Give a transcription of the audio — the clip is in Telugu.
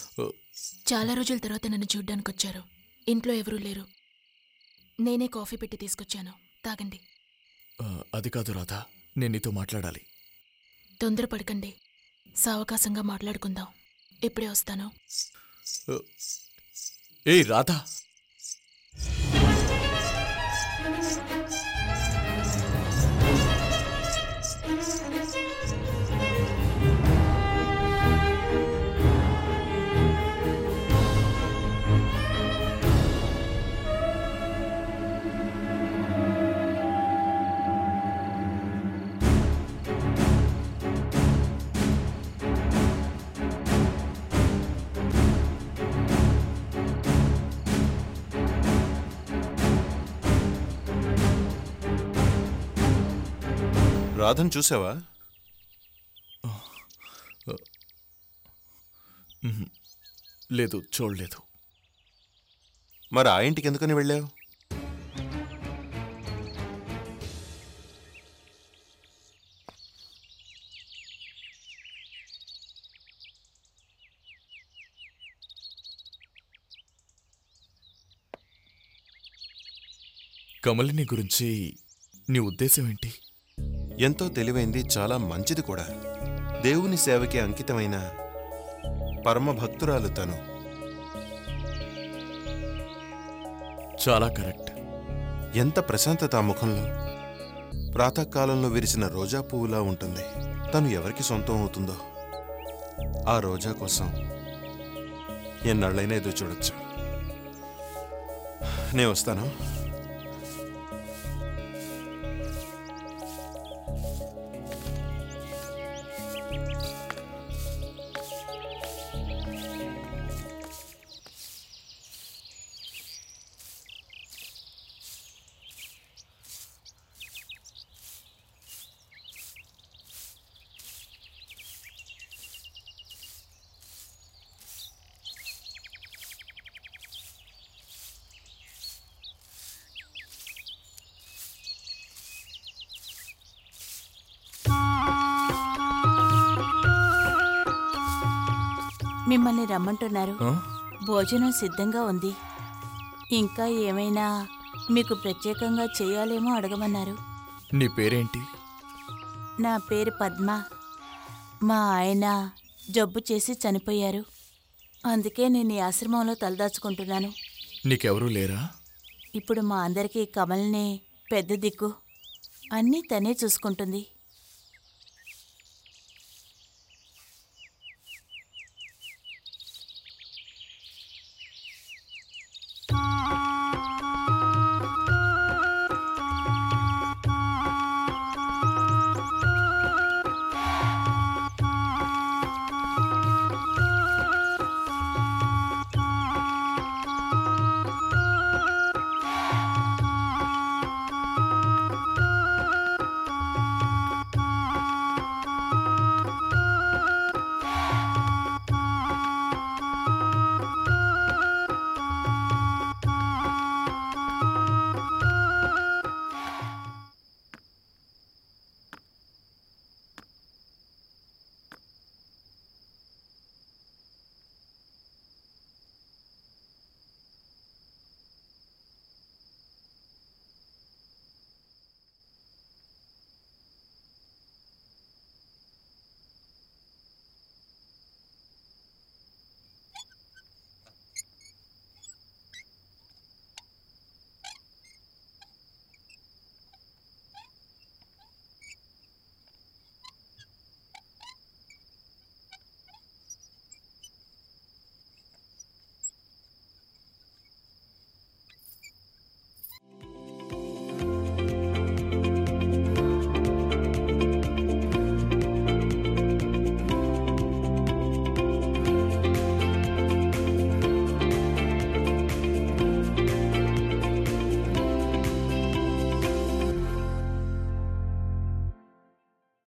చాలా రోజుల తర్వాత నన్ను చూడ్డానికి వచ్చారు ఇంట్లో ఎవరూ లేరు నేనే కాఫీ పెట్టి తీసుకొచ్చాను తాగండి ఆ, అది కాదు రాధా నేను నీతో మాట్లాడాలి తొందరపడకండి సావకాశంగా మాట్లాడుకుందాం ఇప్పుడే వస్తాను ఏయ్ రాధా రాధను చూసావా లేదు చూడలేదు మరి ఆ ఇంటికి ఎందుకని వెళ్ళావు కమలిని గురించి నీ ఉద్దేశం ఏంటి ఎంతో తెలివైంది చాలా మంచిది కూడా దేవుని సేవకి అంకితమైన పరమ భక్తురాలు తను చాలా కరెక్ట్ ఎంత ప్రశాంతత ఆ ముఖంలో ప్రాతకాలంలో విరిసిన రోజా పువ్వులా ఉంటుంది తను ఎవరికి సొంతం అవుతుందో ఆ రోజా కోసం ఎన్నాళ్ళైనా ఎదురు చూడొచ్చు నేను వస్తాను మిమ్మల్ని రమ్మంటున్నారు ఆ? భోజనం సిద్ధంగా ఉంది ఇంకా ఏమైనా మీకు ప్రత్యేకంగా చేయాలేమో అడగమన్నారు నీ పేరేంటి నా పేరు పద్మ మా ఆయన జబ్బు చేసి చనిపోయారు అందుకే నేను ఈ ఆశ్రమంలో తలదాచుకుంటున్నాను నీకెవరూ లేరా ఇప్పుడు మా అందరికీ కమల్నే పెద్ద దిక్కు అన్నీ తనే చూసుకుంటుంది